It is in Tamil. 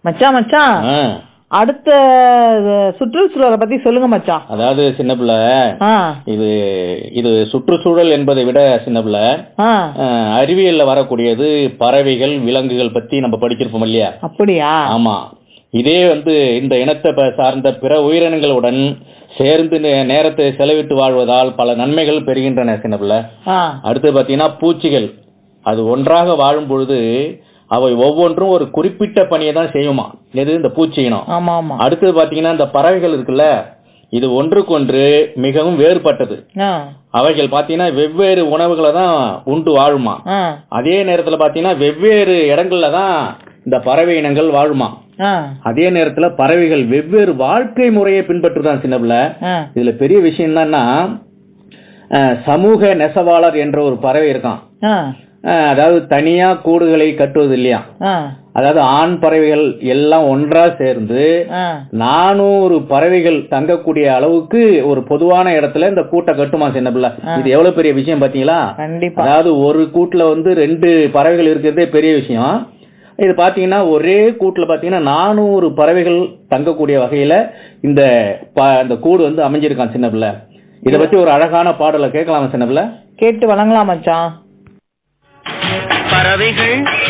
மச்சான் மச்சான் ஆ, அடுத்த அஹ், சுற்றுச்சூழலை பத்தி சொல்லுங்க மச்சான் அதாவது சின்ன பிள்ளை ஆ இது இது சுற்றுச்சூழல் என்பதை விட சின்ன பிள்ளை ஆ அஹ், அறிவியல்ல வரக்கூடியது பறவைகள் விலங்குகள் பத்தி நம்ம படிச்சிருப்போம் இல்லையா அப்படியா ஆமா இதே வந்து இந்த இனத்தை ப- சார்ந்த பிற உயிரினங்களுடன் சேர்ந்து நே- நேரத்தை செலவிட்டு வாழ்வதால் பல நன்மைகள் பெறுகின்றன சின்ன பிள்ளை ஆ அடுத்து பார்த்தீங்கன்னா பூச்சிகள் அது ஒன்றாக வாழும் பொழுது அவை ஒவ்வொன்றும் ஒரு குறிப்பிட்ட பணியை தான் செய்யுமா எது இந்த பூச்சி இனம் ஆமா ஆமா அடுத்தது பார்த்தீங்கன்னா இந்த பறவைகள் இருக்குல்ல இது ஒன்றுக்கொன்று மிகவும் வேறுபட்டது ஆ அவைகள் பார்த்தீங்கன்னா வெவ்வேறு உணவுகளை தான் உண்டு வாழுமா ஆ அதே நேரத்தில் பார்த்தீங்கன்னா வெவ்வேறு இடங்கள்ல தான் இந்த பறவை இனங்கள் வாழுமா ஆ அதே நேரத்துல பறவைகள் வெவ்வேறு வாழ்க்கை முறையை பின்பற்றுதான் சின்ன பிள்ளை ஆ இதுல பெரிய விஷயம் என்னன்னா அஹ், சமூக நெசவாளர் என்ற ஒரு பறவை இருக்கான் ஆ அஹ், அதாவது தனியா கூடுகளை கட்டுவது இல்லையா ஆ அதாவது ஆண் பறவைகள் எல்லாம் ஒன்றா சேர்ந்து ஆ நானூறு பறவைகள் தங்கக்கூடிய அளவுக்கு ஒரு பொதுவான இடத்துல இந்த கூட்டை கட்டுமா சின்ன பிள்ளை இது எவ்வளவு பெரிய விஷயம் பாத்தீங்களா கண்டிப்பா அதாவது ஒரு கூட்டுல வந்து ரெண்டு பறவைகள் இருக்கிறதே பெரிய விஷயம் இது பாத்தீங்கன்னா ஒரே கூட்டுல பாத்தீங்கன்னா நானூறு பறவைகள் தங்கக்கூடிய வகையில இந்த ப- இந்த கூடு வந்து அமைஞ்சிருக்கான் சின்ன பிள்ளை இதை பத்தி ஒரு அழகான பாடலை கேட்கலாமா சின்ன பிள்ளை கேட்டு வழங்கலாம் மச்சான் பறவைகள்